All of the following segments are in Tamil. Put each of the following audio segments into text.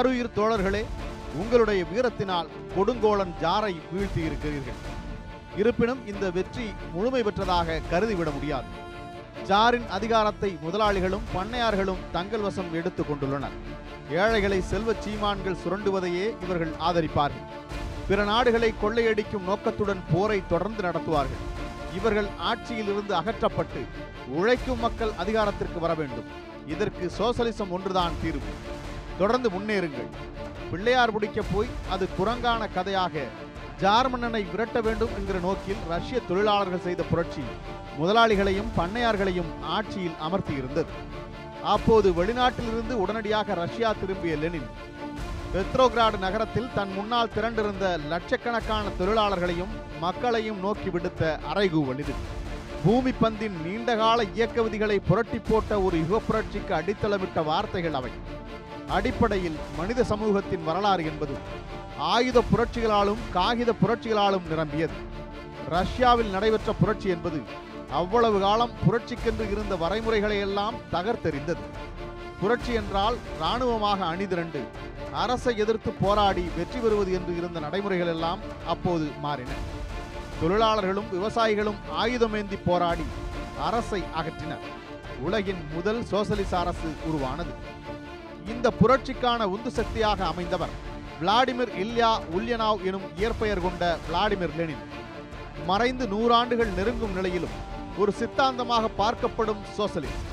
ஆருயிர் தோழர்களே உங்களுடைய வீரத்தினால் கொடுங்கோலன் ஜாரை வீழ்த்தி இருக்கிறீர்கள் இருப்பினும் இந்த வெற்றி முழுமை பெற்றதாக கருதிவிட முடியாது ஜாரின் அதிகாரத்தை முதலாளிகளும் பண்ணையார்களும் தங்கள் வசம் எடுத்துக் கொண்டுள்ளனர் ஏழைகளை செல்வச் சீமான்கள் சுரண்டுவதையே இவர்கள் ஆதரிப்பார்கள் பிற நாடுகளை கொள்ளையடிக்கும் நோக்கத்துடன் போரை தொடர்ந்து நடத்துவார்கள் இவர்கள் ஆட்சியில் இருந்து அகற்றப்பட்டு உழைக்கும் மக்கள் அதிகாரத்திற்கு வர வேண்டும் இதற்கு சோசலிசம் ஒன்றுதான் தீர்வு தொடர்ந்து முன்னேறுங்கள் பிள்ளையார் பிடிக்க போய் அது குரங்கான கதையாக ஜார்மன்னனை விரட்ட வேண்டும் என்கிற நோக்கில் ரஷ்ய தொழிலாளர்கள் செய்த புரட்சி முதலாளிகளையும் பண்ணையார்களையும் ஆட்சியில் அமர்த்தியிருந்தது அப்போது வெளிநாட்டிலிருந்து உடனடியாக ரஷ்யா திரும்பிய லெனின் பெத்ரோகிராடு நகரத்தில் தன் முன்னால் திரண்டிருந்த லட்சக்கணக்கான தொழிலாளர்களையும் மக்களையும் நோக்கி விடுத்த அறைகூவல் இது பூமி பந்தின் நீண்டகால இயக்க விதிகளை புரட்டி போட்ட ஒரு யுக புரட்சிக்கு அடித்தளமிட்ட வார்த்தைகள் அவை அடிப்படையில் மனித சமூகத்தின் வரலாறு என்பது ஆயுத புரட்சிகளாலும் காகித புரட்சிகளாலும் நிரம்பியது ரஷ்யாவில் நடைபெற்ற புரட்சி என்பது அவ்வளவு காலம் புரட்சிக்கென்று இருந்த வரைமுறைகளை எல்லாம் தகர்த்தெறிந்தது புரட்சி என்றால் இராணுவமாக அணிதிரண்டு அரசை எதிர்த்து போராடி வெற்றி பெறுவது என்று இருந்த நடைமுறைகள் எல்லாம் அப்போது மாறின தொழிலாளர்களும் விவசாயிகளும் ஆயுதமேந்தி போராடி அரசை அகற்றினர் உலகின் முதல் சோசலிச அரசு உருவானது இந்த புரட்சிக்கான உந்து சக்தியாக அமைந்தவர் விளாடிமிர் இல்யா உல்யனாவ் எனும் இயற்பெயர் கொண்ட விளாடிமிர் லெனின் மறைந்து நூறாண்டுகள் நெருங்கும் நிலையிலும் ஒரு சித்தாந்தமாக பார்க்கப்படும் சோசலிஸ்ட்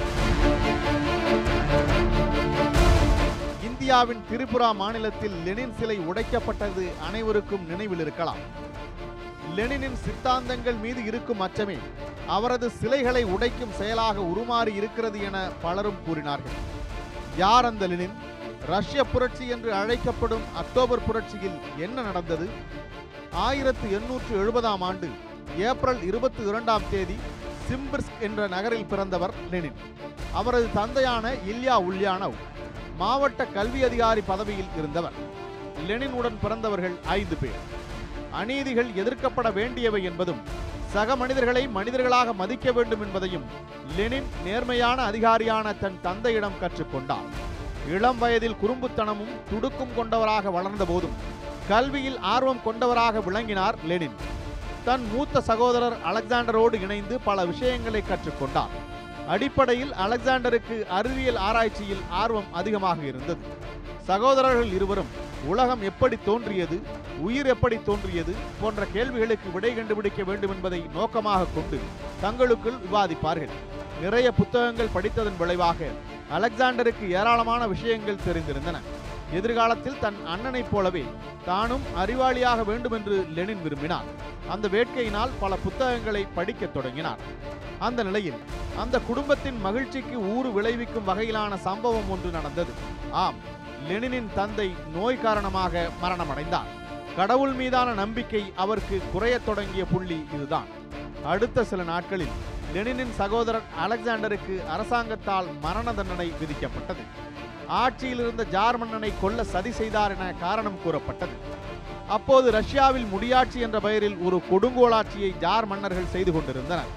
இந்தியாவின் திரிபுரா மாநிலத்தில் லெனின் சிலை உடைக்கப்பட்டது அனைவருக்கும் நினைவில் இருக்கலாம் லெனினின் சித்தாந்தங்கள் மீது இருக்கும் அச்சமே அவரது சிலைகளை உடைக்கும் செயலாக உருமாறி இருக்கிறது என பலரும் கூறினார்கள் யார் அந்த லெனின் ரஷ்ய புரட்சி என்று அழைக்கப்படும் அக்டோபர் புரட்சியில் என்ன நடந்தது ஆயிரத்து எண்ணூற்று எழுபதாம் ஆண்டு ஏப்ரல் இருபத்தி இரண்டாம் தேதி சிம்பிர்ஸ்க் என்ற நகரில் பிறந்தவர் லெனின் அவரது தந்தையான இல்யா உல்யானவ் மாவட்ட கல்வி அதிகாரி பதவியில் இருந்தவர் லெனினுடன் பிறந்தவர்கள் ஐந்து பேர் அநீதிகள் எதிர்க்கப்பட வேண்டியவை என்பதும் சக மனிதர்களை மனிதர்களாக மதிக்க வேண்டும் என்பதையும் லெனின் நேர்மையான அதிகாரியான தன் தந்தையிடம் கற்றுக்கொண்டார் இளம் வயதில் குறும்புத்தனமும் துடுக்கும் கொண்டவராக வளர்ந்த போதும் கல்வியில் ஆர்வம் கொண்டவராக விளங்கினார் லெனின் தன் மூத்த சகோதரர் அலெக்சாண்டரோடு இணைந்து பல விஷயங்களை கற்றுக்கொண்டார் அடிப்படையில் அலெக்சாண்டருக்கு அறிவியல் ஆராய்ச்சியில் ஆர்வம் அதிகமாக இருந்தது சகோதரர்கள் இருவரும் உலகம் எப்படி தோன்றியது உயிர் எப்படி தோன்றியது போன்ற கேள்விகளுக்கு விடை கண்டுபிடிக்க வேண்டும் என்பதை நோக்கமாக கொண்டு தங்களுக்குள் விவாதிப்பார்கள் நிறைய புத்தகங்கள் படித்ததன் விளைவாக அலெக்சாண்டருக்கு ஏராளமான விஷயங்கள் தெரிந்திருந்தன எதிர்காலத்தில் தன் அண்ணனைப் போலவே தானும் அறிவாளியாக வேண்டும் என்று லெனின் விரும்பினார் அந்த வேட்கையினால் பல புத்தகங்களை படிக்கத் தொடங்கினார் அந்த நிலையில் அந்த குடும்பத்தின் மகிழ்ச்சிக்கு ஊறு விளைவிக்கும் வகையிலான சம்பவம் ஒன்று நடந்தது ஆம் லெனினின் தந்தை நோய் காரணமாக மரணமடைந்தார் கடவுள் மீதான நம்பிக்கை அவருக்கு குறையத் தொடங்கிய புள்ளி இதுதான் அடுத்த சில நாட்களில் லெனினின் சகோதரர் அலெக்சாண்டருக்கு அரசாங்கத்தால் மரண தண்டனை விதிக்கப்பட்டது ஆட்சியில் இருந்த ஜார் மன்னனை கொல்ல சதி செய்தார் என காரணம் கூறப்பட்டது அப்போது ரஷ்யாவில் முடியாட்சி என்ற பெயரில் ஒரு கொடுங்கோலாட்சியை ஜார் மன்னர்கள் செய்து கொண்டிருந்தனர்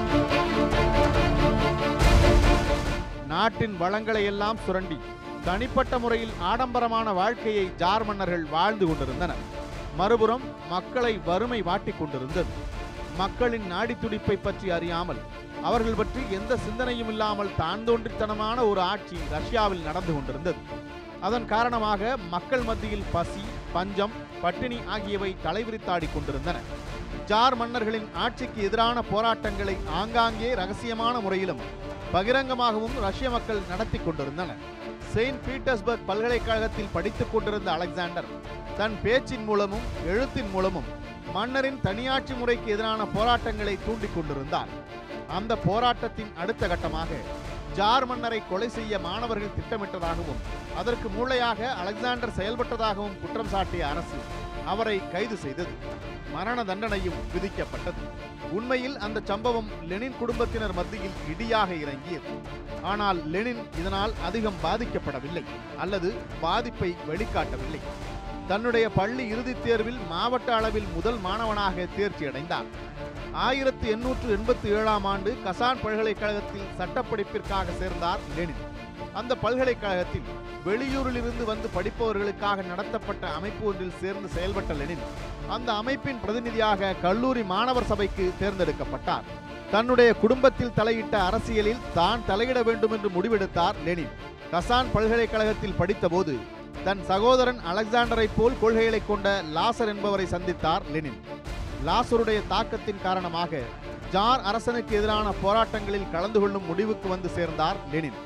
நாட்டின் வளங்களை எல்லாம் சுரண்டி தனிப்பட்ட முறையில் ஆடம்பரமான வாழ்க்கையை ஜார் மன்னர்கள் வாழ்ந்து கொண்டிருந்தனர் மறுபுறம் மக்களை வறுமை வாட்டிக் கொண்டிருந்தது மக்களின் நாடி துடிப்பை பற்றி அறியாமல் அவர்கள் பற்றி எந்த சிந்தனையும் இல்லாமல் தான் தோன்றித்தனமான ஒரு ஆட்சி ரஷ்யாவில் நடந்து கொண்டிருந்தது அதன் காரணமாக மக்கள் மத்தியில் பசி பஞ்சம் பட்டினி ஆகியவை தலைவிரித்தாடிக் கொண்டிருந்தன ஜார் மன்னர்களின் ஆட்சிக்கு எதிரான போராட்டங்களை ஆங்காங்கே ரகசியமான முறையிலும் பகிரங்கமாகவும் ரஷ்ய மக்கள் நடத்தி கொண்டிருந்தனர் செயின்ட் பீட்டர்ஸ்பர்க் பல்கலைக்கழகத்தில் படித்துக் கொண்டிருந்த அலெக்சாண்டர் தன் பேச்சின் மூலமும் எழுத்தின் மூலமும் மன்னரின் தனியாட்சி முறைக்கு எதிரான போராட்டங்களை தூண்டிக் கொண்டிருந்தார் அந்த போராட்டத்தின் அடுத்த கட்டமாக ஜார் மன்னரை கொலை செய்ய மாணவர்கள் திட்டமிட்டதாகவும் அதற்கு மூளையாக அலெக்சாண்டர் செயல்பட்டதாகவும் குற்றம் சாட்டிய அரசு அவரை கைது செய்தது மரண தண்டனையும் விதிக்கப்பட்டது உண்மையில் அந்த சம்பவம் லெனின் குடும்பத்தினர் மத்தியில் இடியாக இறங்கியது ஆனால் லெனின் இதனால் அதிகம் பாதிக்கப்படவில்லை அல்லது பாதிப்பை வெளிக்காட்டவில்லை தன்னுடைய பள்ளி இறுதித் தேர்வில் மாவட்ட அளவில் முதல் மாணவனாக தேர்ச்சி அடைந்தார் ஆயிரத்தி எண்ணூற்று எண்பத்தி ஏழாம் ஆண்டு கசான் பல்கலைக்கழகத்தில் சட்டப்படிப்பிற்காக சேர்ந்தார் லெனின் அந்த பல்கலைக்கழகத்தில் வெளியூரிலிருந்து வந்து படிப்பவர்களுக்காக நடத்தப்பட்ட அமைப்பு ஒன்றில் சேர்ந்து செயல்பட்ட லெனின் அந்த அமைப்பின் பிரதிநிதியாக கல்லூரி மாணவர் சபைக்கு தேர்ந்தெடுக்கப்பட்டார் தன்னுடைய குடும்பத்தில் தலையிட்ட அரசியலில் தான் தலையிட வேண்டும் என்று முடிவெடுத்தார் லெனின் கசான் பல்கலைக்கழகத்தில் படித்தபோது தன் சகோதரன் அலெக்சாண்டரை போல் கொள்கைகளை கொண்ட லாசர் என்பவரை சந்தித்தார் லெனின் லாசருடைய தாக்கத்தின் காரணமாக ஜார் அரசனுக்கு எதிரான போராட்டங்களில் கலந்து கொள்ளும் முடிவுக்கு வந்து சேர்ந்தார் லெனின்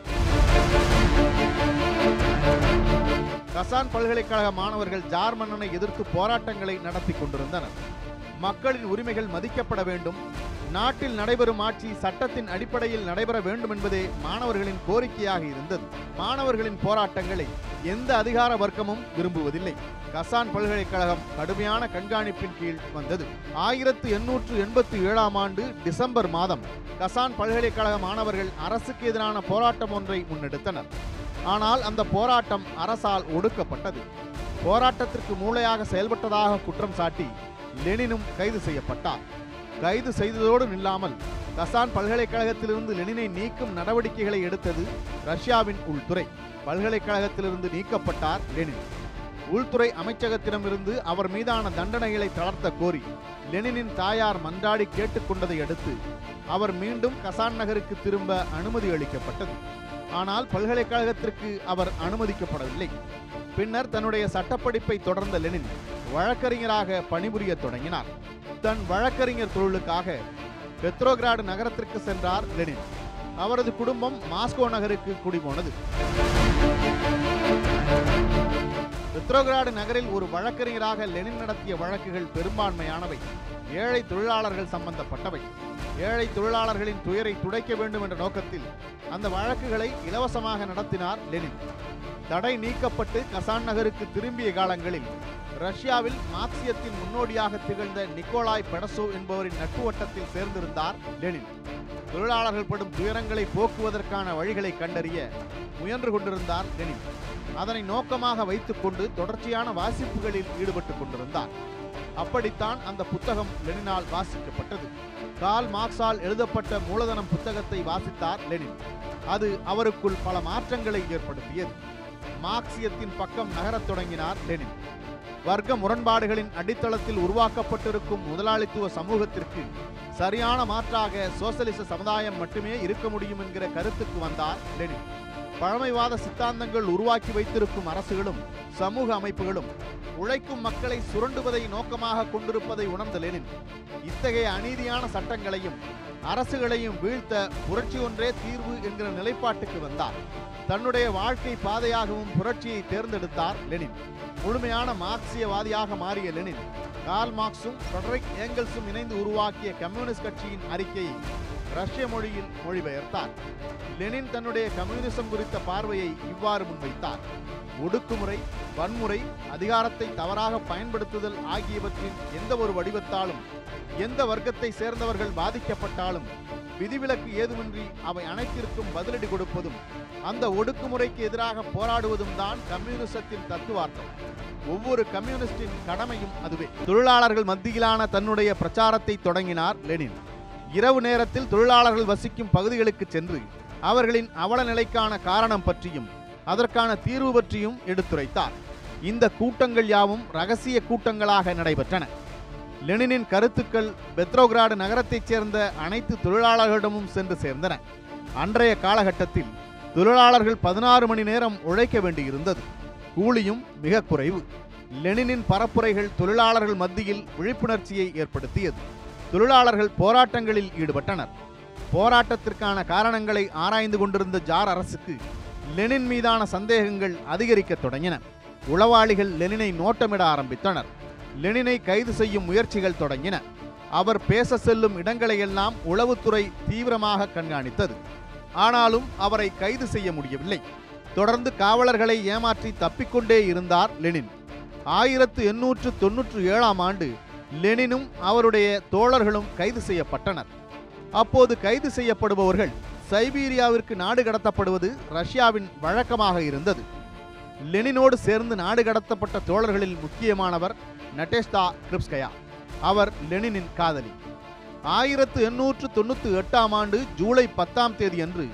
கசான் பல்கலைக்கழக மாணவர்கள் ஜார் மன்னனை எதிர்த்து போராட்டங்களை நடத்தி கொண்டிருந்தனர் மக்களின் உரிமைகள் மதிக்கப்பட வேண்டும் நாட்டில் நடைபெறும் ஆட்சி சட்டத்தின் அடிப்படையில் நடைபெற வேண்டும் என்பதே மாணவர்களின் கோரிக்கையாக இருந்தது மாணவர்களின் போராட்டங்களை எந்த அதிகார வர்க்கமும் விரும்புவதில்லை கசான் பல்கலைக்கழகம் கடுமையான கண்காணிப்பின் கீழ் வந்தது ஆயிரத்து எண்ணூற்று எண்பத்தி ஏழாம் ஆண்டு டிசம்பர் மாதம் கசான் பல்கலைக்கழக மாணவர்கள் அரசுக்கு எதிரான போராட்டம் ஒன்றை முன்னெடுத்தனர் ஆனால் அந்த போராட்டம் அரசால் ஒடுக்கப்பட்டது போராட்டத்திற்கு மூளையாக செயல்பட்டதாக குற்றம் சாட்டி லெனினும் கைது செய்யப்பட்டார் கைது செய்ததோடு நில்லாமல் கசான் பல்கலைக்கழகத்திலிருந்து லெனினை நீக்கும் நடவடிக்கைகளை எடுத்தது ரஷ்யாவின் உள்துறை பல்கலைக்கழகத்திலிருந்து நீக்கப்பட்டார் லெனின் உள்துறை அமைச்சகத்திடமிருந்து அவர் மீதான தண்டனைகளை தளர்த்த கோரி லெனினின் தாயார் மன்றாடி கேட்டுக்கொண்டதை அடுத்து அவர் மீண்டும் கசான் நகருக்கு திரும்ப அனுமதி அளிக்கப்பட்டது ஆனால் பல்கலைக்கழகத்திற்கு அவர் அனுமதிக்கப்படவில்லை பின்னர் தன்னுடைய சட்டப்படிப்பை தொடர்ந்த லெனின் வழக்கறிஞராக பணிபுரியத் தொடங்கினார் தன் வழக்கறிஞர் தொழிலுக்காக பெத்ரோகிராடு நகரத்திற்கு சென்றார் லெனின் அவரது குடும்பம் மாஸ்கோ நகருக்கு குடிபோனது பெத்ரோகிராடு நகரில் ஒரு வழக்கறிஞராக லெனின் நடத்திய வழக்குகள் பெரும்பான்மையானவை ஏழை தொழிலாளர்கள் சம்பந்தப்பட்டவை ஏழை தொழிலாளர்களின் துயரை துடைக்க வேண்டும் என்ற நோக்கத்தில் அந்த வழக்குகளை இலவசமாக நடத்தினார் லெனின் தடை நீக்கப்பட்டு கசான் நகருக்கு திரும்பிய காலங்களில் ரஷ்யாவில் மார்க்சியத்தின் முன்னோடியாக திகழ்ந்த நிக்கோலாய் பெடசோ என்பவரின் நட்பு வட்டத்தில் சேர்ந்திருந்தார் லெனின் தொழிலாளர்கள் படும் துயரங்களை போக்குவதற்கான வழிகளை கண்டறிய முயன்று கொண்டிருந்தார் லெனின் அதனை நோக்கமாக வைத்துக்கொண்டு தொடர்ச்சியான வாசிப்புகளில் ஈடுபட்டுக் கொண்டிருந்தார் அப்படித்தான் அந்த புத்தகம் லெனினால் வாசிக்கப்பட்டது கால் மார்க்ஸால் எழுதப்பட்ட மூலதனம் புத்தகத்தை வாசித்தார் லெனின் அது அவருக்குள் பல மாற்றங்களை ஏற்படுத்தியது மார்க்சியத்தின் பக்கம் நகரத் தொடங்கினார் லெனின் வர்க்க முரண்பாடுகளின் அடித்தளத்தில் உருவாக்கப்பட்டிருக்கும் முதலாளித்துவ சமூகத்திற்கு சரியான மாற்றாக சோசலிச சமுதாயம் மட்டுமே இருக்க முடியும் என்கிற கருத்துக்கு வந்தார் லெனின் பழமைவாத சித்தாந்தங்கள் உருவாக்கி வைத்திருக்கும் அரசுகளும் சமூக அமைப்புகளும் உழைக்கும் மக்களை சுரண்டுவதை நோக்கமாக கொண்டிருப்பதை உணர்ந்த லெனின் இத்தகைய அநீதியான சட்டங்களையும் அரசுகளையும் வீழ்த்த புரட்சி ஒன்றே தீர்வு என்கிற நிலைப்பாட்டுக்கு வந்தார் தன்னுடைய வாழ்க்கை பாதையாகவும் புரட்சியை தேர்ந்தெடுத்தார் லெனின் முழுமையான மார்க்சியவாதியாக மாறிய லெனின் கார்ல் மார்க்ஸும் ஃபிரெடரிக் ஏங்கல்ஸும் இணைந்து உருவாக்கிய கம்யூனிஸ்ட் கட்சியின் அறிக்கையை ரஷ்ய மொழியில் மொழிபெயர்த்தார் லெனின் தன்னுடைய கம்யூனிசம் குறித்த பார்வையை இவ்வாறு முன்வைத்தார் ஒடுக்குமுறை வன்முறை அதிகாரத்தை தவறாக பயன்படுத்துதல் ஆகியவற்றின் எந்த ஒரு வடிவத்தாலும் எந்த வர்க்கத்தை சேர்ந்தவர்கள் பாதிக்கப்பட்டாலும் விதிவிலக்கு ஏதுமின்றி அவை அனைத்திற்கும் பதிலடி கொடுப்பதும் அந்த ஒடுக்குமுறைக்கு எதிராக போராடுவதும் தான் கம்யூனிசத்தின் தத்துவார்த்தம் ஒவ்வொரு கம்யூனிஸ்டின் கடமையும் அதுவே தொழிலாளர்கள் மத்தியிலான தன்னுடைய பிரச்சாரத்தை தொடங்கினார் லெனின் இரவு நேரத்தில் தொழிலாளர்கள் வசிக்கும் பகுதிகளுக்கு சென்று அவர்களின் அவல நிலைக்கான காரணம் பற்றியும் அதற்கான தீர்வு பற்றியும் எடுத்துரைத்தார் இந்த கூட்டங்கள் யாவும் ரகசிய கூட்டங்களாக நடைபெற்றன லெனினின் கருத்துக்கள் பெத்ரோகிராடு நகரத்தைச் சேர்ந்த அனைத்து தொழிலாளர்களிடமும் சென்று சேர்ந்தன அன்றைய காலகட்டத்தில் தொழிலாளர்கள் பதினாறு மணி நேரம் உழைக்க வேண்டியிருந்தது கூலியும் மிக குறைவு லெனினின் பரப்புரைகள் தொழிலாளர்கள் மத்தியில் விழிப்புணர்ச்சியை ஏற்படுத்தியது தொழிலாளர்கள் போராட்டங்களில் ஈடுபட்டனர் போராட்டத்திற்கான காரணங்களை ஆராய்ந்து கொண்டிருந்த ஜார் அரசுக்கு லெனின் மீதான சந்தேகங்கள் அதிகரிக்கத் தொடங்கின உளவாளிகள் லெனினை நோட்டமிட ஆரம்பித்தனர் லெனினை கைது செய்யும் முயற்சிகள் தொடங்கின அவர் பேச செல்லும் இடங்களையெல்லாம் உளவுத்துறை தீவிரமாக கண்காணித்தது ஆனாலும் அவரை கைது செய்ய முடியவில்லை தொடர்ந்து காவலர்களை ஏமாற்றி தப்பிக்கொண்டே இருந்தார் லெனின் ஆயிரத்து எண்ணூற்று தொன்னூற்று ஏழாம் ஆண்டு லெனினும் அவருடைய தோழர்களும் கைது செய்யப்பட்டனர் அப்போது கைது செய்யப்படுபவர்கள் சைபீரியாவிற்கு நாடு கடத்தப்படுவது ரஷ்யாவின் வழக்கமாக இருந்தது லெனினோடு சேர்ந்து நாடு கடத்தப்பட்ட தோழர்களில் முக்கியமானவர் நட்டேஸ்தா கிரிப்ஸ்கயா அவர் லெனினின் காதலி ஆயிரத்து எண்ணூற்று தொண்ணூற்றி எட்டாம் ஆண்டு ஜூலை பத்தாம் தேதி அன்று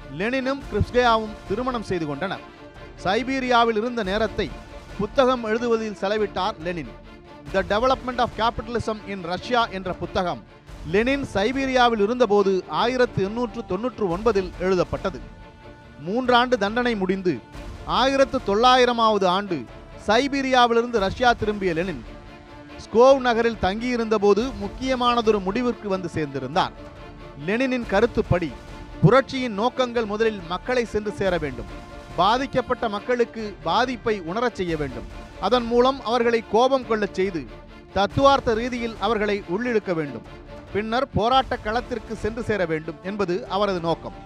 லெனினும் கிறிஸ்கேயாவும் திருமணம் செய்து கொண்டனர் சைபீரியாவில் இருந்த நேரத்தை புத்தகம் எழுதுவதில் செலவிட்டார் Lenin the development of capitalism in Russia என்ற புத்தகம் லெனின் சைபீரியாவில் இருந்தபோது ஆயிரத்து எண்ணூற்று தொன்னூற்று ஒன்பதில் எழுதப்பட்டது மூன்றாண்டு தண்டனை முடிந்து ஆயிரத்து தொள்ளாயிரமாவது ஆண்டு சைபீரியாவிலிருந்து ரஷ்யா திரும்பிய லெனின் ஸ்கோவ் நகரில் தங்கியிருந்தபோது முக்கியமானதொரு முடிவிற்கு வந்து சேர்ந்திருந்தார் லெனினின் கருத்துப்படி புரட்சியின் நோக்கங்கள் முதலில் மக்களை சென்று சேர வேண்டும் பாதிக்கப்பட்ட மக்களுக்கு பாதிப்பை உணரச் செய்ய வேண்டும் அதன் மூலம் அவர்களை கோபம் கொள்ளச் செய்து தத்துவார்த்த ரீதியில் அவர்களை உள்ளிழுக்க வேண்டும் பின்னர் போராட்ட களத்திற்கு சென்று சேர வேண்டும் என்பது அவரது நோக்கம்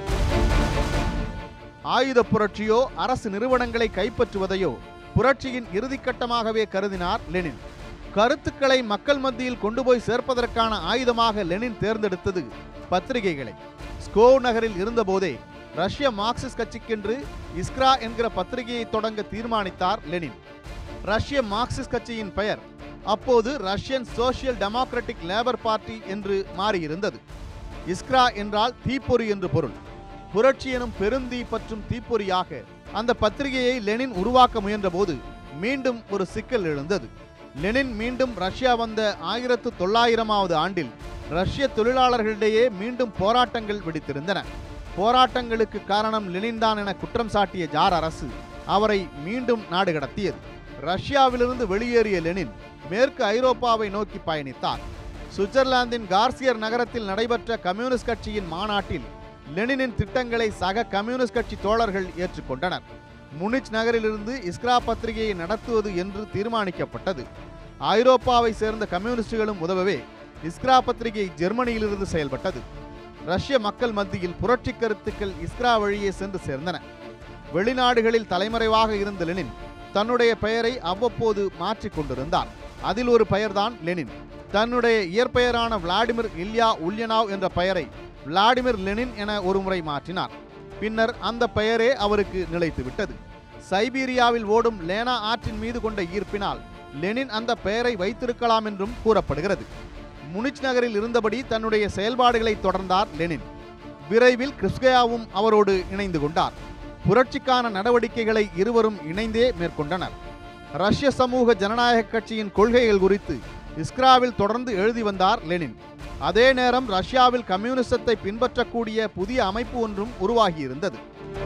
ஆயுத புரட்சியோ அரசு நிறுவனங்களை கைப்பற்றுவதையோ புரட்சியின் இறுதிக்கட்டமாகவே கருதினார் லெனின் கருத்துக்களை மக்கள் மத்தியில் கொண்டு போய் சேர்ப்பதற்கான ஆயுதமாக லெனின் தேர்ந்தெடுத்தது பத்திரிகைகளை ஸ்கோவ் நகரில் இருந்தபோதே ரஷ்ய மார்க்சிஸ்ட் கட்சிக்கென்று இஸ்க்ரா என்கிற பத்திரிகையை தொடங்க தீர்மானித்தார் லெனின் ரஷ்ய மார்க்சிஸ்ட் கட்சியின் பெயர் அப்போது Russian social democratic labour party என்று மாறியிருந்தது இஸ்க்ரா என்றால் தீப்பொறி என்று பொருள் புரட்சி எனும் பெருந்தீ பற்றும் தீப்பொறியாக அந்த பத்திரிகையை லெனின் உருவாக்க முயன்றபோது மீண்டும் ஒரு சிக்கல் எழுந்தது லெனின் மீண்டும் ரஷ்யா வந்த ஆயிரத்து தொள்ளாயிரமாவது ஆண்டில் ரஷ்ய தொழிலாளர்களிடையே மீண்டும் போராட்டங்கள் வெடித்திருந்தன போராட்டங்களுக்கு காரணம் லெனின் தான் என குற்றம் சாட்டிய ஜார் அரசு அவரை மீண்டும் நாடு கடத்தியது ரஷ்யாவிலிருந்து வெளியேறிய லெனின் மேற்கு ஐரோப்பாவை நோக்கி பயணித்தார் சுவிட்சர்லாந்தின் கார்சியர் நகரத்தில் நடைபெற்ற கம்யூனிஸ்ட் கட்சியின் மாநாட்டில் லெனினின் திட்டங்களை சக கம்யூனிஸ்ட் கட்சி தோழர்கள் ஏற்றுக்கொண்டனர் முனிச் நகரிலிருந்து இஸ்க்ரா பத்திரிகையை நடத்துவது என்று தீர்மானிக்கப்பட்டது ஐரோப்பாவை சேர்ந்த கம்யூனிஸ்டுகளும் உதவவே இஸ்க்ரா பத்திரிகை ஜெர்மனியிலிருந்து செயல்பட்டது ரஷ்ய மக்கள் மத்தியில் புரட்சி கருத்துக்கள் இஸ்க்ரா வழியே சென்று சேர்ந்தன வெளிநாடுகளில் தலைமறைவாக இருந்த லெனின் தன்னுடைய பெயரை அவ்வப்போது மாற்றிக் கொண்டிருந்தார் அதில் ஒரு பெயர்தான் லெனின் தன்னுடைய இயற்பெயரான விளாடிமிர் இல்யா உல்யனாவ் என்ற பெயரை விளாடிமிர் லெனின் என ஒருமுறை மாற்றினார் பின்னர் அந்த பெயரே அவருக்கு நிலைத்து விட்டது சைபீரியாவில் ஓடும் லேனா ஆற்றின் மீது கொண்ட ஈர்ப்பினால் லெனின் அந்த பெயரை வைத்திருக்கலாம் என்றும் கூறப்படுகிறது முனிச் நகரில் இருந்தபடி தன்னுடைய செயல்பாடுகளை தொடர்ந்தார் லெனின் விரைவில் கிறிஸ்கயாவும் அவரோடு இணைந்து கொண்டார் புரட்சிக்கான நடவடிக்கைகளை இருவரும் இணைந்தே மேற்கொண்டனர் ரஷ்ய சமூக ஜனநாயக கட்சியின் கொள்கைகள் குறித்து இஸ்க்ராவில் தொடர்ந்து எழுதி வந்தார் லெனின் அதே நேரம் ரஷ்யாவில் கம்யூனிசத்தை பின்பற்றக்கூடிய புதிய அமைப்பு ஒன்றும் உருவாகியிருந்தது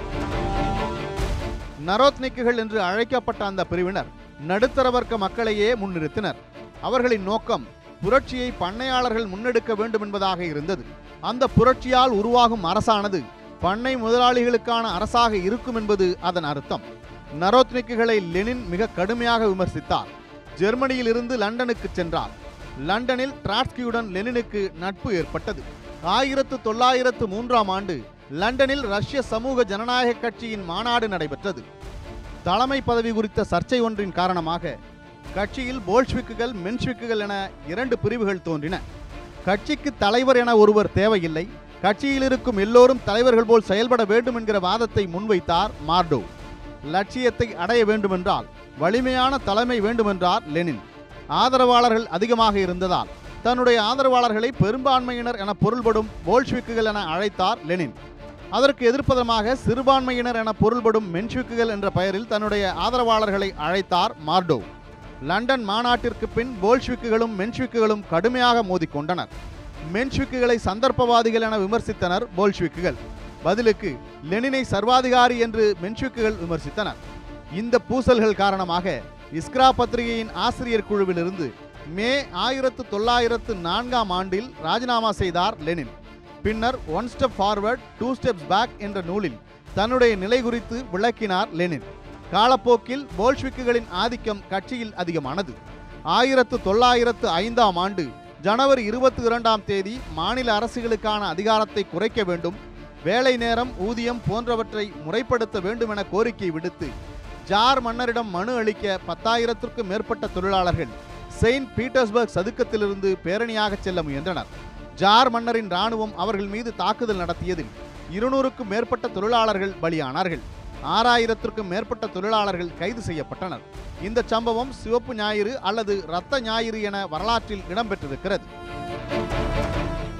நரோத்னிக்குகள் என்று அழைக்கப்பட்ட அந்த பிரிவினர் நடுத்தர வர்க்க மக்களையே முன்னிறுத்தினர் அவர்களின் நோக்கம் புரட்சியை பண்ணையாளர்கள் முன்னெடுக்க வேண்டும் என்பதாக இருந்தது அந்த புரட்சியால் உருவாகும் அரசானது பண்ணை முதலாளிகளுக்கான அரசாக இருக்கும் என்பது அதன் அர்த்தம் நரோத்னிக்குகளை லெனின் மிக கடுமையாக விமர்சித்தார் ஜெர்மனியில் இருந்து லண்டனுக்கு சென்றார் லண்டனில் டிராட்ஸ்கியுடன் லெனினுக்கு நட்பு ஏற்பட்டது ஆயிரத்து தொள்ளாயிரத்து மூன்றாம் ஆண்டு லண்டனில் ரஷ்ய சமூக ஜனநாயக கட்சியின் மாநாடு நடைபெற்றது தலைமை பதவி குறித்த சர்ச்சை ஒன்றின் காரணமாக கட்சியில் போல்ஷ்விக்குகள் மென்ஷ்விக்குகள் என இரண்டு பிரிவுகள் தோன்றின கட்சிக்கு தலைவர் என ஒருவர் தேவையில்லை கட்சியில் இருக்கும் எல்லோரும் தலைவர்கள் போல் செயல்பட வேண்டும் என்கிற வாதத்தை முன்வைத்தார் மார்டோ லட்சியத்தை அடைய வேண்டுமென்றால் வலிமையான தலைமை வேண்டுமென்றார் லெனின் ஆதரவாளர்கள் அதிகமாக இருந்ததால் தன்னுடைய ஆதரவாளர்களை பெரும்பான்மையினர் என பொருள்படும் போல்ஷ்விக்குகள் என அழைத்தார் லெனின் அதற்கு எதிர்ப்பதமாக சிறுபான்மையினர் என பொருள்படும் மென்ஷ்விக்குகள் என்ற பெயரில் தன்னுடைய ஆதரவாளர்களை அழைத்தார் மார்டோ லண்டன் மாநாட்டிற்கு பின் போல்ஷ்விக்குகளும் மென்ஷ்விக்குகளும் கடுமையாக மோதிக்கொண்டனர் மென்ஷ்விக்குகளை சந்தர்ப்பவாதிகள் என விமர்சித்தனர் போல்ஷ்விக்குகள் பதிலுக்கு லெனினை சர்வாதிகாரி என்று மென்ஷ்விக்குகள் விமர்சித்தனர் இந்த பூசல்கள் காரணமாக இஸ்க்ரா பத்திரிகையின் ஆசிரியர் குழுவிலிருந்து மே ஆயிரத்து தொள்ளாயிரத்து நான்காம் ஆண்டில் ராஜினாமா செய்தார் லெனின் பின்னர் one step forward two steps back என்ற நூலில் தன்னுடைய நிலை குறித்து விளக்கினார் லெனின் காலப்போக்கில் போல்ஷ்விக்குகளின் ஆதிக்கம் கட்சியில் அதிகமானது ஆயிரத்து தொள்ளாயிரத்து ஐந்தாம் ஆண்டு ஜனவரி இருபத்தி இரண்டாம் தேதி மாநில அரசுகளுக்கான அதிகாரத்தை குறைக்க வேண்டும் வேலை நேரம் ஊதியம் போன்றவற்றை முறைப்படுத்த வேண்டும் என கோரிக்கை விடுத்து ஜார் மன்னரிடம் மனு அளிக்க பத்தாயிரத்திற்கும் மேற்பட்ட தொழிலாளர்கள் செயின்ட் பீட்டர்ஸ்பர்க் சதுக்கத்திலிருந்து பேரணியாக செல்ல முயன்றனர் ஜார் மன்னரின் இராணுவம் அவர்கள் மீது தாக்குதல் நடத்தியதில் இருநூறுக்கும் மேற்பட்ட தொழிலாளர்கள் பலியானார்கள் ஆறாயிரத்திற்கும் மேற்பட்ட தொழிலாளர்கள் கைது செய்யப்பட்டனர் இந்த சம்பவம் சிவப்பு ஞாயிறு அல்லது இரத்த ஞாயிறு என வரலாற்றில் இடம்பெற்றிருக்கிறது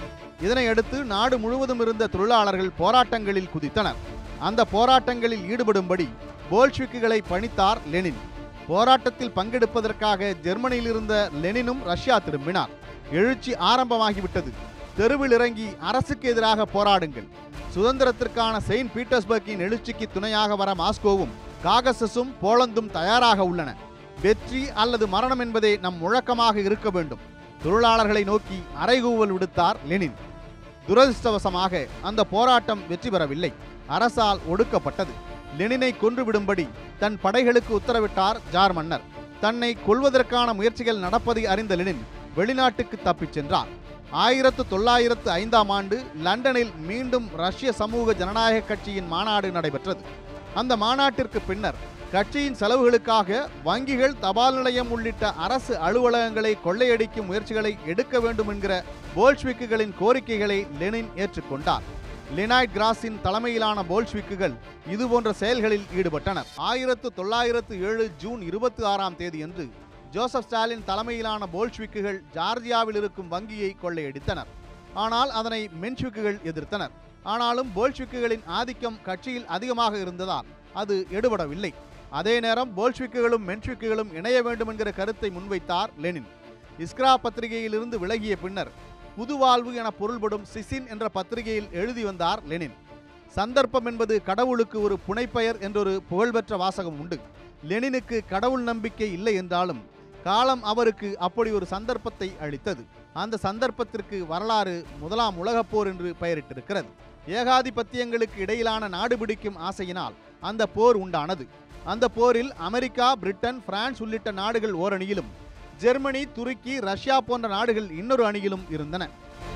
இதனையடுத்து நாடு முழுவதும் இருந்த தொழிலாளர்கள் போராட்டங்களில் குதித்தனர் அந்த போராட்டங்களில் ஈடுபடும்படி போல்ஷ்விக்குகளை பணித்தார் லெனின் போராட்டத்தில் பங்கெடுப்பதற்காக ஜெர்மனியில் இருந்த லெனினும் ரஷ்யா திரும்பினார் எழுச்சி ஆரம்பமாகிவிட்டது தெருவில் இறங்கி அரசுக்கு எதிராக போராடுங்கள் சுதந்திரத்திற்கான செயின்ட் பீட்டர்ஸ்பர்க்கின் எழுச்சிக்கு துணையாக வர மாஸ்கோவும் காகசஸும் போலந்தும் தயாராக உள்ளன வெற்றி அல்லது மரணம் என்பதே நம் முழக்கமாக இருக்க வேண்டும் தொழிலாளர்களை நோக்கி அறைகூவல் விடுத்தார் லெனின் துரதிர்ஷ்டவசமாக அந்த போராட்டம் வெற்றி பெறவில்லை அரசால் ஒடுக்கப்பட்டது லெனினை கொன்றுவிடும்படி தன் படைகளுக்கு உத்தரவிட்டார் ஜார் மன்னர் தன்னை கொல்வதற்கான முயற்சிகள் நடப்பதை அறிந்த லெனின் வெளிநாட்டுக்கு தப்பிச் சென்றார் ஆயிரத்து தொள்ளாயிரத்து ஐந்தாம் ஆண்டு லண்டனில் மீண்டும் ரஷ்ய சமூக ஜனநாயக கட்சியின் மாநாடு நடைபெற்றது அந்த மாநாட்டிற்கு பின்னர் கட்சியின் செலவுகளுக்காக வங்கிகள் தபால் நிலையம் உள்ளிட்ட அரசு அலுவலகங்களை கொள்ளையடிக்கும் முயற்சிகளை எடுக்க வேண்டும் என்கிற போல்ஷ்விக்குகளின் கோரிக்கைகளை லெனின் ஏற்றுக்கொண்டார் லினாய்ட் கிராஸின் தலைமையிலான போல்ஷ்விக்குகள் இதுபோன்ற செயல்களில் ஈடுபட்டனர் ஆயிரத்து தொள்ளாயிரத்து ஏழு ஜூன் இருபத்தி ஆறாம் தேதியன்று ஜோசப் ஸ்டாலின் தலைமையிலான போல்ஷ்விக்குகள் ஜார்ஜியாவில் இருக்கும் வங்கியை கொள்ளையடித்தனர் ஆனால் அதனை மென்ஷ்விக்குகள் எதிர்த்தனர் ஆனாலும் போல்ஷ்விக்குகளின் ஆதிக்கம் கட்சியில் அதிகமாக இருந்ததால் அது எடுபடவில்லை அதே நேரம் போல்ஷ்விக்குகளும் மென்ஷ்விக்குகளும் இணைய வேண்டும் என்கிற கருத்தை முன்வைத்தார் லெனின் இஸ்க்ரா பத்திரிகையிலிருந்து விலகிய பின்னர் புதுவாழ்வு என பொருள்படும் சிசின் என்ற பத்திரிகையில் எழுதி வந்தார் லெனின் சந்தர்ப்பம் என்பது கடவுளுக்கு ஒரு புனைப்பெயர் என்றொரு புகழ்பெற்ற வாசகம் உண்டு லெனினுக்கு கடவுள் நம்பிக்கை இல்லை என்றாலும் காலம் அவருக்கு அப்படி ஒரு சந்தர்ப்பத்தை அளித்தது அந்த சந்தர்ப்பத்திற்கு வரலாறு முதலாம் உலகப் போர் என்று பெயரிட்டிருக்கிறது ஏகாதிபத்தியங்களுக்கு இடையிலான நாடு பிடிக்கும் ஆசையினால் அந்த போர் உண்டானது அந்த போரில் அமெரிக்கா பிரிட்டன் பிரான்ஸ் உள்ளிட்ட நாடுகள் ஓரணியிலும் ஜெர்மனி துருக்கி ரஷ்யா போன்ற நாடுகள் இன்னொரு அணியிலும் இருந்தன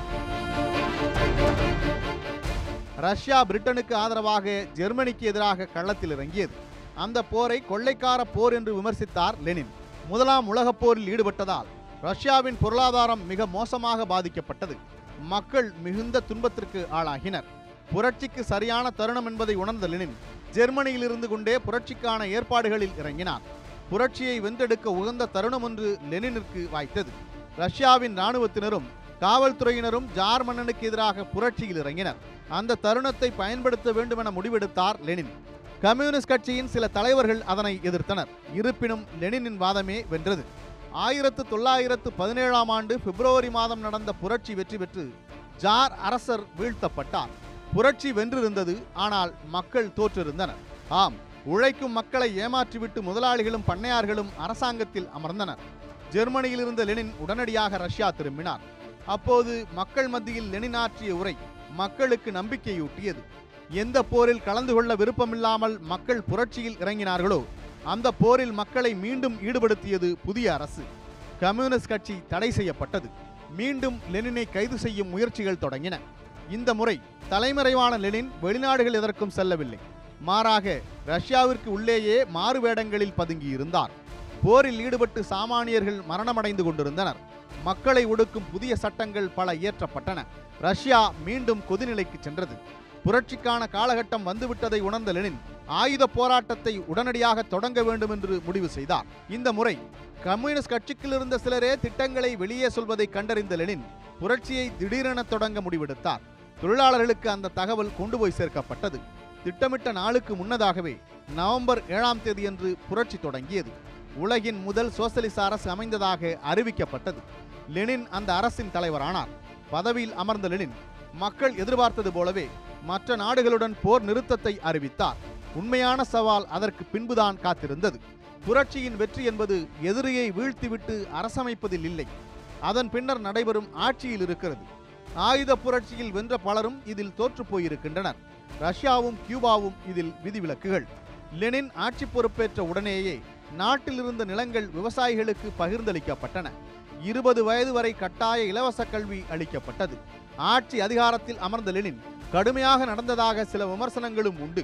ரஷ்யா பிரிட்டனுக்கு ஆதரவாக ஜெர்மனிக்கு எதிராக களத்தில் இறங்கியது அந்த போரை கொள்ளைக்கார போர் என்று விமர்சித்தார் லெனின் முதலாம் உலகப் போரில் ஈடுபட்டதால் ரஷ்யாவின் பொருளாதாரம் மிக மோசமாக பாதிக்கப்பட்டது மக்கள் மிகுந்த துன்பத்திற்கு ஆளாகினர் புரட்சிக்கு சரியான தருணம் என்பதை உணர்ந்த லெனின் ஜெர்மனியில் இருந்து கொண்டே புரட்சிக்கான ஏற்பாடுகளில் இறங்கினார் புரட்சியை வென்றெடுக்க உகந்த தருணம் ஒன்று லெனினுக்கு வாய்த்தது ரஷ்யாவின் இராணுவத்தினரும் காவல்துறையினரும் ஜார் மன்னனுக்கு எதிராக புரட்சியில் இறங்கினர் அந்த தருணத்தை பயன்படுத்த வேண்டும் என முடிவெடுத்தார் லெனின் கம்யூனிஸ்ட் கட்சியின் சில தலைவர்கள் அதனை எதிர்த்தனர் இருப்பினும் லெனினின் வாதமே வென்றது ஆயிரத்து தொள்ளாயிரத்து பதினேழாம் ஆண்டு பிப்ரவரி மாதம் நடந்த புரட்சி வெற்றி பெற்று ஜார் அரசர் வீழ்த்தப்பட்டார் புரட்சி வென்றிருந்தது ஆனால் மக்கள் தோற்றிருந்தனர் ஆம் உழைக்கும் மக்களை ஏமாற்றிவிட்டு முதலாளிகளும் பண்ணையார்களும் அரசாங்கத்தில் அமர்ந்தனர் ஜெர்மனியில் இருந்த லெனின் உடனடியாக ரஷ்யா திரும்பினார் அப்போது மக்கள் மத்தியில் லெனின் ஆற்றிய உரை மக்களுக்கு நம்பிக்கையூட்டியது எந்த போரில் கலந்து கொள்ள விருப்பமில்லாமல் மக்கள் புரட்சியில் இறங்கினார்களோ அந்த போரில் மக்களை மீண்டும் ஈடுபடுத்தியது புதிய அரசு கம்யூனிஸ்ட் கட்சி தடை செய்யப்பட்டது மீண்டும் லெனினை கைது செய்யும் முயற்சிகள் தொடங்கின இந்த முறை தலைமறைவான லெனின் வெளிநாடுகள் எதற்கும் செல்லவில்லை மாறாக ரஷ்யாவிற்கு உள்ளேயே மாறுவேடங்களில் பதுங்கியிருந்தார் போரில் ஈடுபட்டு சாமானியர்கள் மரணமடைந்து கொண்டிருந்தனர் மக்களை ஒடுக்கும் புதிய சட்டங்கள் பல இயற்றப்பட்டன ரஷ்யா மீண்டும் கொதிநிலைக்கு சென்றது புரட்சிக்கான காலகட்டம் வந்துவிட்டதை உணர்ந்த லெனின் ஆயுத போராட்டத்தை உடனடியாக தொடங்க வேண்டும் என்று முடிவு செய்தார் இந்த முறை கம்யூனிஸ்ட் கட்சிக்குள் இருந்த சிலரே திட்டங்களை வெளியே சொல்வதை கண்டறிந்த லெனின் புரட்சியை திடீரென தொடங்க முடிவெடுத்தார் தொழிலாளர்களுக்கு அந்த தகவல் கொண்டு போய் சேர்க்கப்பட்டது திட்டமிட்ட நாளுக்கு முன்னதாகவே நவம்பர் ஏழாம் தேதியன்று புரட்சி தொடங்கியது உலகின் முதல் சோசலிச அரசு அமைந்ததாக அறிவிக்கப்பட்டது லெனின் அந்த அரசின் தலைவரானார் பதவியில் அமர்ந்த லெனின் மக்கள் எதிர்பார்த்தது போலவே மற்ற நாடுகளுடன் போர் நிறுத்தத்தை அறிவித்தார் உண்மையான சவால் அதற்கு பின்புதான் காத்திருந்தது புரட்சியின் வெற்றி என்பது எதிரியை வீழ்த்திவிட்டு அரசமைப்பதில் இல்லை அதன் பின்னர் நடைபெறும் ஆட்சியில் இருக்கிறது ஆயுத புரட்சியில் வென்ற பலரும் இதில் தோற்றுப் போயிருக்கின்றனர் ரஷ்யாவும் கியூபாவும் இதில் விதிவிலக்குகள் லெனின் ஆட்சி பொறுப்பேற்ற உடனேயே நாட்டில் இருந்த நிலங்கள் விவசாயிகளுக்கு பகிர்ந்தளிக்கப்பட்டன இருபது வயது வரை கட்டாய இலவச கல்வி அளிக்கப்பட்டது ஆட்சி அதிகாரத்தில் அமர்ந்த லெனின் கடுமையாக நடந்ததாக சில விமர்சனங்களும் உண்டு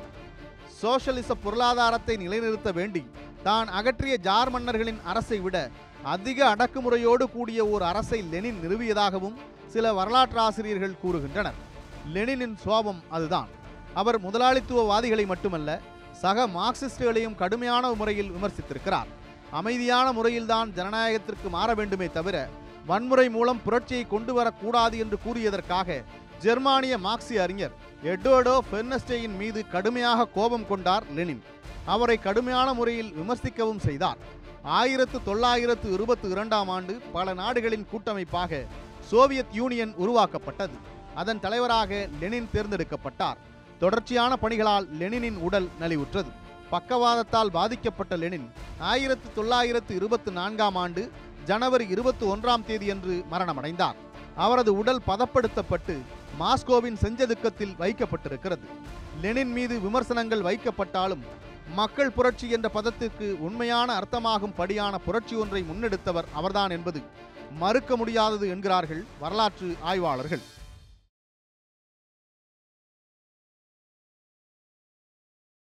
சோஷலிச பொருளாதாரத்தை நிலைநிறுத்த வேண்டி தான் அகற்றிய ஜார் மன்னர்களின் அரசை விட அதிக அடக்குமுறையோடு கூடிய ஒரு அரசை லெனின் நிறுவியதாகவும் சில வரலாற்றாசிரியர்கள் கூறுகின்றனர் லெனினின் சுவாபம் அதுதான் அவர் முதலாளித்துவவாதிகளை மட்டுமல்ல சக மார்க்சிஸ்டுகளையும் கடுமையான முறையில் விமர்சித்திருக்கிறார் அமைதியான முறையில்தான் ஜனநாயகத்திற்கு மாற வேண்டுமே தவிர வன்முறை மூலம் புரட்சியை கொண்டு வரக்கூடாது என்று கூறியதற்காக ஜெர்மானிய மார்க்சிய அறிஞர் எட்வர்டோ பெர்னஸ்டேயின் மீது கடுமையாக கோபம் கொண்டார் லெனின் அவரை கடுமையான முறையில் விமர்சிக்கவும் செய்தார் ஆயிரத்து தொள்ளாயிரத்து இருபத்தி இரண்டாம் ஆண்டு பல நாடுகளின் கூட்டமைப்பாக சோவியத் யூனியன் உருவாக்கப்பட்டது அதன் தலைவராக லெனின் தேர்ந்தெடுக்கப்பட்டார் தொடர்ச்சியான பணிகளால் லெனினின் உடல் நலிவுற்றது பக்கவாதத்தால் பாதிக்கப்பட்ட லெனின் ஆயிரத்து தொள்ளாயிரத்து இருபத்தி நான்காம் ஆண்டு ஜனவரி இருபத்தி ஒன்றாம் தேதியன்று மரணமடைந்தார் அவரது உடல் பதப்படுத்தப்பட்டு மாஸ்கோவின் செஞ்சதுக்கத்தில் வைக்கப்பட்டிருக்கிறது லெனின் மீது விமர்சனங்கள் வைக்கப்பட்டாலும் மக்கள் புரட்சி என்ற பதத்திற்கு உண்மையான அர்த்தமாகும் படியான புரட்சி ஒன்றை முன்னெடுத்தவர் அவர்தான் என்பது மறுக்க முடியாதது என்கிறார்கள் வரலாற்று ஆய்வாளர்கள்